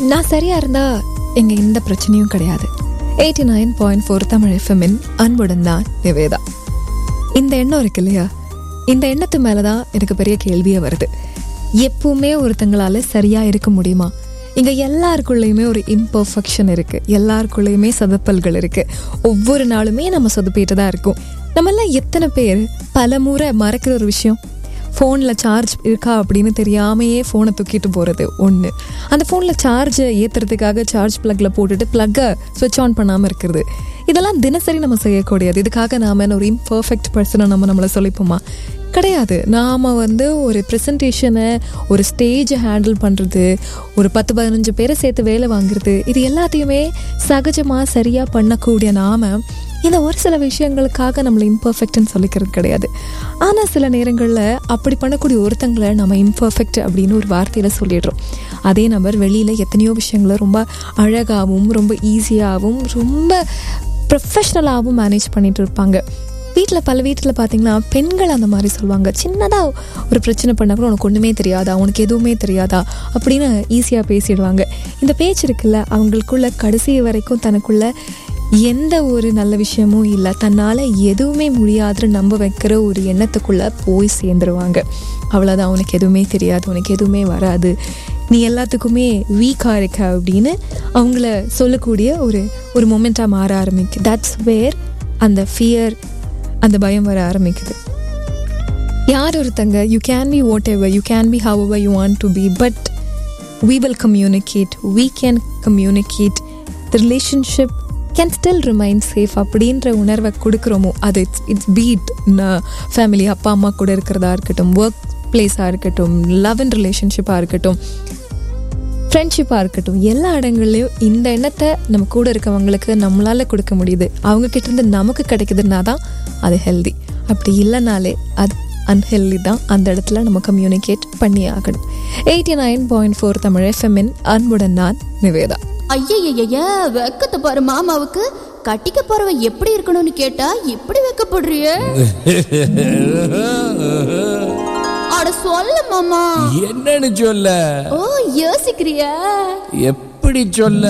நான் சரியா இருந்தா இங்க எந்த பிரச்சனையும் கிடையாது eighty nine point four Tamil எஃப்எம்மின் அன்புடன் தான் நிவேதா இந்த எண்ணம் இருக்கு இல்லையா இந்த எண்ணத்து மேலதான் எனக்கு பெரிய கேள்வியே வருது எப்பவுமே ஒருத்தங்களால சரியா இருக்க முடியுமா இங்க எல்லாருக்குள்ளேயுமே ஒரு இம்பர்ஃபெக்ஷன் இருக்கு எல்லாருக்குள்ளேயுமே சொதப்பல்கள் இருக்கு ஒவ்வொரு நாளுமே நம்ம சொதப்பிட்டு தான் இருக்கோம் நம்மள எத்தனை பேர் பல முறை மறக்கிற ஒரு விஷயம் ஃபோனில் சார்ஜ் இருக்கா அப்படின்னு தெரியாமையே ஃபோனை தூக்கிட்டு போகிறது ஒன்று அந்த ஃபோனில் சார்ஜை ஏற்றுறதுக்காக சார்ஜ் ப்ளக்கில் போட்டுட்டு ப்ளக்கை ஸ்விட்ச் ஆன் பண்ணாமல் இருக்கிறது இதெல்லாம் தினசரி நம்ம செய்யக்கூடியது இதுக்காக நாம ஒரு இம்பர்ஃபெக்ட் பர்சனை நம்ம நம்மளை சொல்லிப்போமா கிடையாது நாம் வந்து ஒரு ப்ரெசன்டேஷனை ஒரு ஸ்டேஜை ஹேண்டில் பண்ணுறது ஒரு பத்து பதினஞ்சு பேரை சேர்த்து வேலை வாங்குறது இது எல்லாத்தையுமே சகஜமாக சரியாக பண்ணக்கூடிய நாம இந்த ஒரு சில விஷயங்களுக்காக நம்மளை இம்பர்ஃபெக்ட்னு சொல்லிக்கிறது கிடையாது ஆனால் சில நேரங்களில் அப்படி பண்ணக்கூடிய ஒருத்தங்களை நம்ம இம்பர்ஃபெக்ட் அப்படின்னு ஒரு வார்த்தையில் சொல்லிடுறோம் அதே நபர் வெளியில் எத்தனையோ விஷயங்களை ரொம்ப அழகாகவும் ரொம்ப ஈஸியாகவும் ரொம்ப ப்ரொஃபஷ்னலாகவும் மேனேஜ் பண்ணிட்டு இருப்பாங்க வீட்டில் பல வீட்டில் பார்த்தீங்கன்னா பெண்கள் அந்த மாதிரி சொல்லுவாங்க சின்னதாக ஒரு பிரச்சனை பண்ணால் கூட உனக்கு ஒன்றுமே தெரியாதா உனக்கு எதுவுமே தெரியாதா அப்படின்னு ஈஸியாக பேசிடுவாங்க இந்த பேச்சு இருக்குல்ல அவங்களுக்குள்ள கடைசி வரைக்கும் தனக்குள்ள எந்த ஒரு நல்ல விஷயமும் இல்லை தன்னால் எதுவுமே முடியாதுன்னு நம்ப வைக்கிற ஒரு எண்ணத்துக்குள்ளே போய் சேர்ந்துருவாங்க அவ்வளோதான் உனக்கு எதுவுமே தெரியாது உனக்கு எதுவுமே வராது நீ எல்லாத்துக்குமே வீக்காக இருக்க அப்படின்னு அவங்கள சொல்லக்கூடிய ஒரு ஒரு மொமெண்ட்டாக மாற ஆரம்பிக்கு தட்ஸ் வேர் அந்த ஃபியர் அந்த பயம் வர ஆரம்பிக்குது யார் ஒருத்தங்க you can be whatever you can be however you want to be but we will communicate we can communicate the relationship can still remain safe அப்படின்ற உணர்வை கொடுக்குறோமோ அது இட்ஸ் இட்ஸ் பீட் ஃபேமிலி அப்பா அம்மா கூட இருக்கிறதா இருக்கட்டும் work பிளேஸாக இருக்கட்டும் லவ் அண்ட் ரிலேஷன்ஷிப்பாக இருக்கட்டும் ஃப்ரெண்ட்ஷிப்பாக இருக்கட்டும் எல்லா இடங்கள்லையும் இந்த எண்ணத்தை நம்ம கூட இருக்கவங்களுக்கு நம்மளால கொடுக்க முடியுது அவங்க கிட்ட இருந்து நமக்கு கிடைக்குதுன்னா தான் அது ஹெல்தி அப்படி இல்லைனாலே அது அன்ஹெல்தி தான் அந்த இடத்துல நம்ம கம்யூனிகேட் பண்ணி ஆகணும் eighty nine point four Tamil எஃப்எம்மின் அன்புடன் நான் நிவேதா ஐயய்யய்ய வெக்கத்தை பாரு மாமாவுக்கு கட்டிக்க போறவ எப்படி இருக்கணும்னு கேட்டா இப்படி வெக்கப்படுறிய அட சொல்ல மாமா என்னன்னு சொல்ல ஓ யோசிக்கிறியா எப்படி சொல்ல